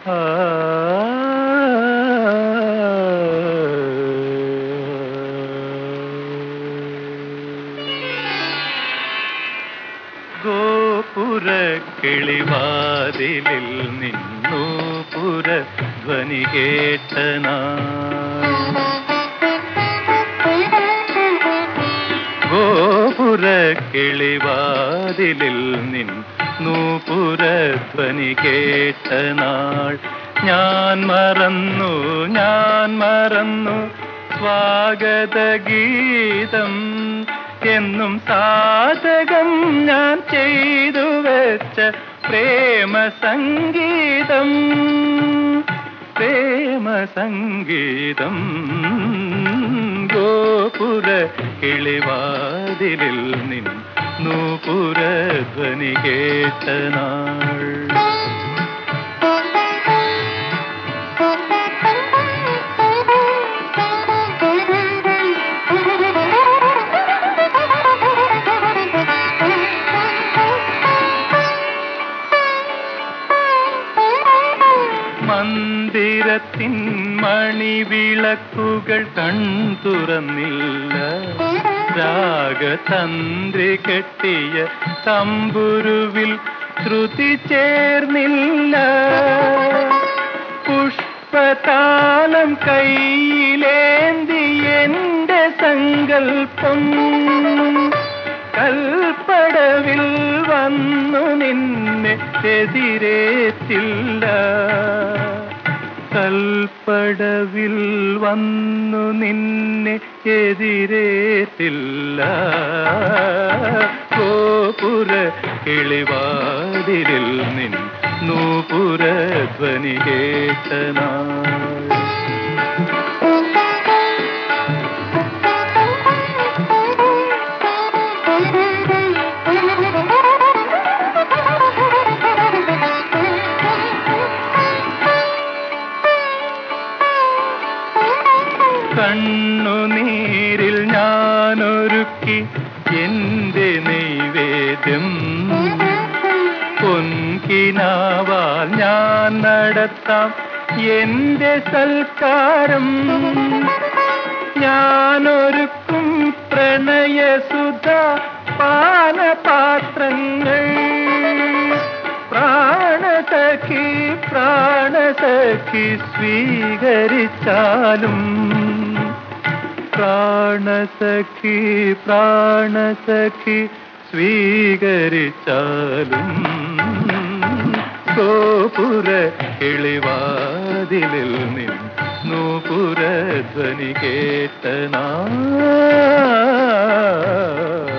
ആ ഗോപുര കിളിവാതിലിൽ നിന്നു പുര ധ്വനി കേട്ടനാ ഗോപുര കിളിവാതിലിൽ നിന്നു പുരധ്വനി കേട്ട നാൾ ഞാൻ മറന്നു ഞാൻ മറന്നു സ്വാഗത ഗീതം എന്നും സാധകം ഞാൻ ചെയ്തു വെച്ച പ്രേമ സംഗീതം പ്രേമ സംഗീതം ഗോപുര കിളിവാതിലിൽ നിൻ നൂപുരധ്വനി കേട്ട നാൾ മന്ദിരത്തിൻ മണിവിളക്കുകൾ കൺതുറന്നില്ല രാഗതന്ത്രി കെട്ടിയ തമ്പുരുവിൽ ശ്രുതി ചേർന്നില്ല പുഷ്പതാലം കയ്യിലേന്തി എന്റെ സങ്കൽപ്പം കൽപ്പടവിൽ വന്നു നിന്നെ എതിരേറ്റില്ല കൽപ്പടവിൽ വന്നു നിന്നെ എതിരേറ്റില്ല ഗോപുര കിളിവാതിലിൽ നിൻ നൂപുര ധ്വനി കേട്ട നാൾ കണ്ണുനീരിൽ ഞാനൊരുക്കി എന്റെ നൈവേദ്യം പൊൻകിനാവാൽ ഞാൻ നടത്താം എന്റെ സൽക്കാരം ഞാനൊരുക്കും പ്രണയസുധ പാനപാത്രങ്ങൾ പ്രാണസഖി പ്രാണസഖി സ്വീകരിച്ചാലും പ്രാണസഖി പ്രാണസഖി സ്വീകരിച്ചാലും ഗോപുര കിളിവാതിലിൽ നിന്നൂപുര ധ്വനി കേട്ടനാ